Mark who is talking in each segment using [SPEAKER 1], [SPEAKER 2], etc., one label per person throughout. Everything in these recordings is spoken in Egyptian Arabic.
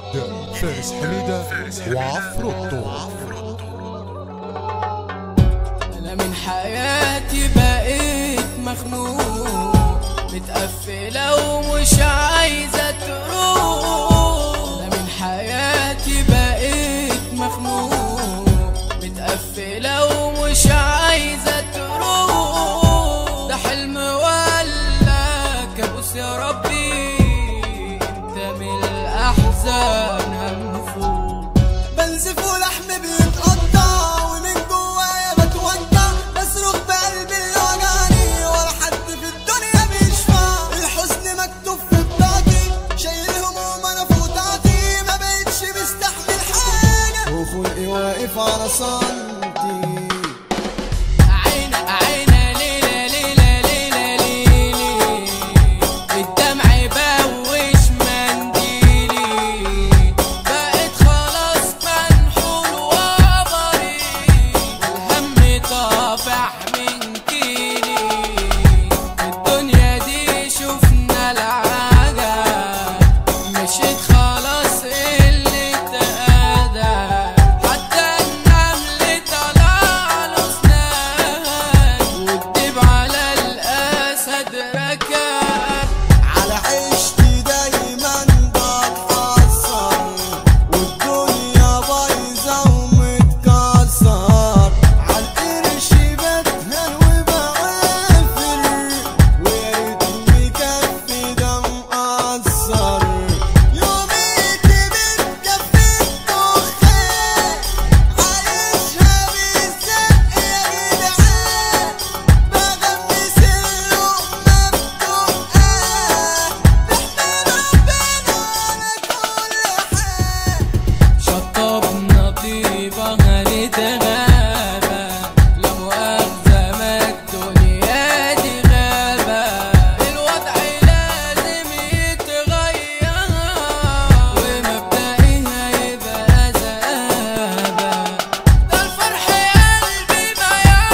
[SPEAKER 1] فارس حميدة وعفروتو
[SPEAKER 2] انا من حياتي بقيت مخنوق متقفلة ومش عايزة تروح انا من حياتي بقيت مخنوق متقفلة ومش عايزة تروح ده حلم ولا كابوس يا ربي انت من الاحزان هنفوق
[SPEAKER 3] بنزف ولحم بيتقطع ومن جوايا بتوجع بصرخ بقلبي اللي وجعني ولا حد في الدنيا بيشفع الحزن مكتوب في بطاقتي شايل هموم انا فوق طاقتي ما بقتش مستحمل حاجه وخلقي واقف على صمتي
[SPEAKER 2] عينا عينا ليلة ليلة ليلة ليلي الدمع يبوش منديلي بقيت خلاص منحول وعبري والهم طافح من كيلي الدنيا دي شفنا العجب مشيت خلاص اللي تقدر حتى النمل طلع له اسنان والدب على الاسد ركب
[SPEAKER 3] على عيشتي دايما بتحصر والدنيا بايظة ومتكسر عالقرش بتهان وبعافر ويا ريتني كفي ده مقصر يوميتي بتكفي الدخان عايشها بالزق يا جدعان بغمس اللقمة بدقها بحمد ربنا على كل حال
[SPEAKER 2] شطبنا طيبة غنت غابة لا مؤاخذة ما الدنيا دي غابة الوضع لازم يتغير ومبدئها يبقى زقابة ده الفرح قلبي ما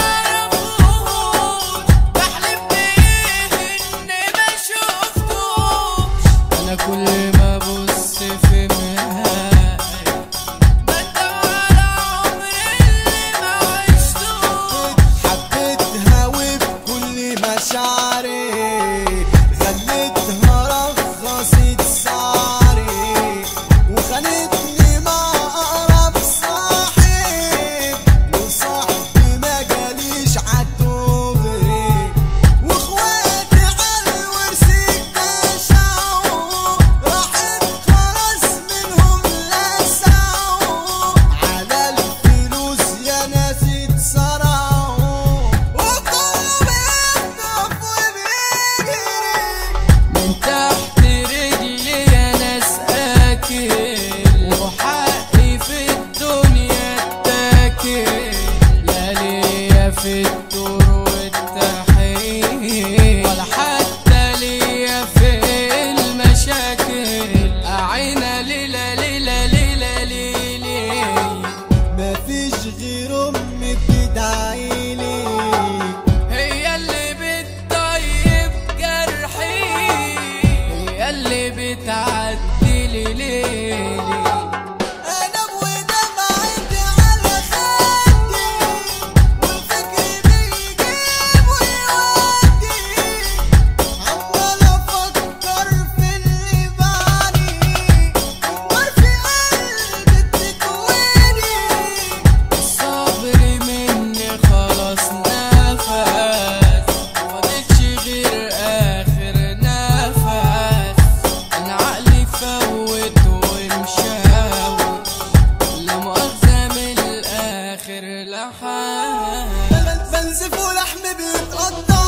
[SPEAKER 2] يعرفوش بحلم بيه إني ما شفتوش أنا كل ما أبص في مهاي بدور على عمري اللي ما عشتوش
[SPEAKER 3] حبيتها وبكل مشاعري خليتها رخصت سعري وخانتني مع أقرب صاحب وصاحبي ما جاليش عالدغري واخواتي عالورث اكتشعوا راحت خلاص منهم لسعوا على الفلوس يا ناس اتسرعوا وكله بيخطف وبيجري
[SPEAKER 2] من تحت رجلي انا اكل وحقي في الدنيا اتاكل لا ليا في الدور والتحيل ولا حتى ليا في المشاكل اعينا ليلة ليلة ليلة ليلي
[SPEAKER 3] مفيش غير امي بتدعيلي
[SPEAKER 2] هي اللي بتطيب جرحي هي اللي بتعدي لي ليلي
[SPEAKER 3] انا ودمعتي على خدي والفكر بيجيب ويودي عمال افكر في اللي بعدي النار في قلبي بتكويني
[SPEAKER 2] الصبر مني خلاص نفس مفضلش غير اخر نفس انا عقلي فوت ومشاوش لا مؤاخذة من الاخر لحال
[SPEAKER 3] بنزف ولحمي بيتقطع